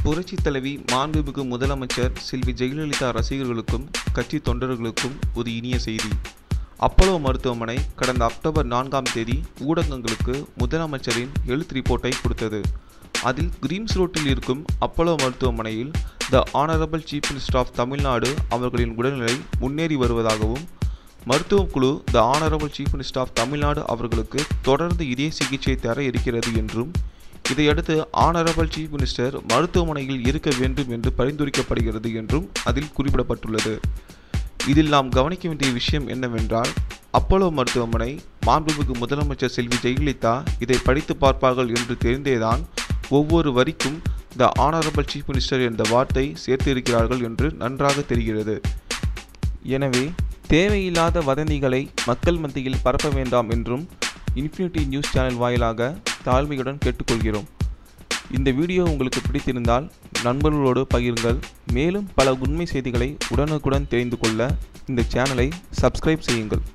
புரட்சித் தலைவி மாண்புமிகு முதலமைச்சர் செல்வி ஜெயலலிதா ரசிகர்களுக்கும் கட்சி தொண்டர்களுக்கும் ஒரு இனிய செய்தி அப்போலோ மருத்துவமனை கடந்த அக்டோபர் நான்காம் தேதி ஊடகங்களுக்கு முதலமைச்சரின் ஹெல்த் ரிப்போர்ட்டை கொடுத்தது அதில் கிரீம்ஸ் ரோட்டில் இருக்கும் அப்போலோ மருத்துவமனையில் the honourable chief minister of Tamil Nadu அவர்களின் உடல்நிலை முன்னேறி வருவதாகவும் மருத்துவக் குழு the honourable chief minister of Tamil Nadu அவர்களுக்கு தொடர்ந்து இதய சிகிச்சை தர இருக்கிறது என்றும் இதையடுத்து ஆனரபிள் சீஃப் மினிஸ்டர் மருத்துவமனையில் இருக்க வேண்டும் என்று பரிந்துரைக்கப்படுகிறது என்றும் அதில் குறிப்பிடப்பட்டுள்ளது இதில் நாம் கவனிக்க வேண்டிய விஷயம் என்னவென்றால் அப்போலோ மருத்துவமனை மாண்புமிகு முதலமைச்சர் செல்வி ஜெயலலிதா இதை படித்து பார்ப்பார்கள் என்று தெரிந்தேதான் ஒவ்வொரு வரிக்கும் த ஆனரபிள் சீஃப் மினிஸ்டர் என்ற வார்த்தை சேர்த்திருக்கிறார்கள் என்று நன்றாக தெரிகிறது எனவே தேவையில்லாத வதந்திகளை மக்கள் மத்தியில் பரப்ப வேண்டாம் என்றும் இன்ஃபினிட்டி நியூஸ் சேனல் வாயிலாக தாழ்மையுடன் கேட்டுக்கொள்கிறோம் இந்த வீடியோ உங்களுக்கு பிடித்திருந்தால் நண்பர்களோடு பகிருங்கள் மேலும் பல உண்மை செய்திகளை உடனுக்குடன் தெரிந்து கொள்ள இந்த சேனலை சப்ஸ்கிரைப் செய்யுங்கள்